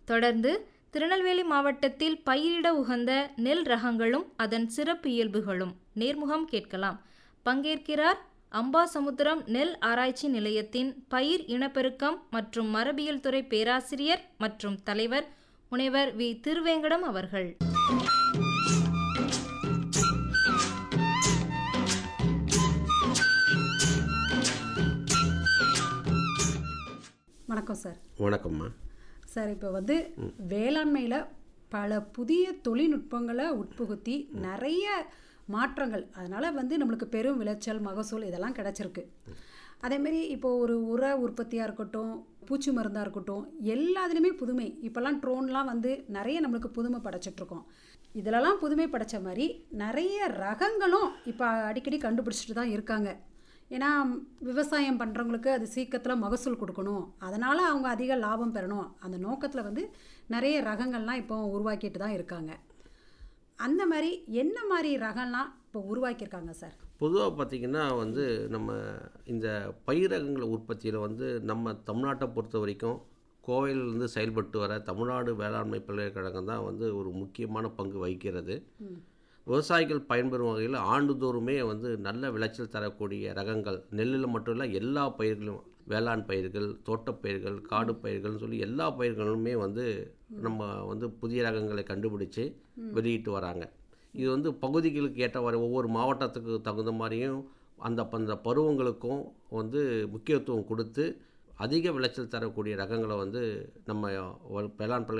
தொடர்ந்து திருநெல்வேலி மாவட்டத்தில் பயிரிட உகந்த நெல் ரகங்களும் அதன் சிறப்பு இயல்புகளும் நேர்முகம் கேட்கலாம் பங்கேற்கிறார் அம்பாசமுத்திரம் நெல் ஆராய்ச்சி நிலையத்தின் பயிர் இனப்பெருக்கம் மற்றும் மரபியல் துறை பேராசிரியர் மற்றும் தலைவர் முனைவர் வி திருவேங்கடம் அவர்கள் வணக்கம் சார் வணக்கம்மா சார் இப்போ வந்து வேளாண்மையில் பல புதிய தொழில்நுட்பங்களை உட்புகுத்தி நிறைய மாற்றங்கள் அதனால் வந்து நம்மளுக்கு பெரும் விளைச்சல் மகசூல் இதெல்லாம் கிடச்சிருக்கு அதேமாரி இப்போ ஒரு உர உற்பத்தியாக இருக்கட்டும் பூச்சி மருந்தாக இருக்கட்டும் எல்லாத்துலேயுமே புதுமை இப்போல்லாம் ட்ரோன்லாம் வந்து நிறைய நம்மளுக்கு புதுமை படைச்சிட்ருக்கோம் இதிலலாம் புதுமை படைச்ச மாதிரி நிறைய ரகங்களும் இப்போ அடிக்கடி கண்டுபிடிச்சிட்டு தான் இருக்காங்க ஏன்னா விவசாயம் பண்ணுறவங்களுக்கு அது சீக்கிரத்தில் மகசூல் கொடுக்கணும் அதனால் அவங்க அதிக லாபம் பெறணும் அந்த நோக்கத்தில் வந்து நிறைய ரகங்கள்லாம் இப்போ உருவாக்கிட்டு தான் இருக்காங்க அந்த மாதிரி என்ன மாதிரி ரகம்லாம் இப்போ உருவாக்கியிருக்காங்க சார் பொதுவாக பார்த்திங்கன்னா வந்து நம்ம இந்த பயிரகங்கள் உற்பத்தியில் வந்து நம்ம தமிழ்நாட்டை பொறுத்த வரைக்கும் கோவையிலிருந்து செயல்பட்டு வர தமிழ்நாடு வேளாண்மை பல்கலைக்கழகம் தான் வந்து ஒரு முக்கியமான பங்கு வகிக்கிறது விவசாயிகள் பயன்பெறும் வகையில் ஆண்டுதோறுமே வந்து நல்ல விளைச்சல் தரக்கூடிய ரகங்கள் நெல்லில் மட்டும் இல்லை எல்லா பயிர்களும் வேளாண் பயிர்கள் தோட்டப்பயிர்கள் காடு பயிர்கள்னு சொல்லி எல்லா பயிர்களுமே வந்து நம்ம வந்து புதிய ரகங்களை கண்டுபிடிச்சு வெளியிட்டு வராங்க இது வந்து பகுதிகளுக்கு ஏற்றவாறு ஒவ்வொரு மாவட்டத்துக்கு தகுந்த மாதிரியும் அந்த அந்த பருவங்களுக்கும் வந்து முக்கியத்துவம் கொடுத்து அதிக விளைச்சல் தரக்கூடிய ரகங்களை வந்து நம்ம வேளாண் பல்கலை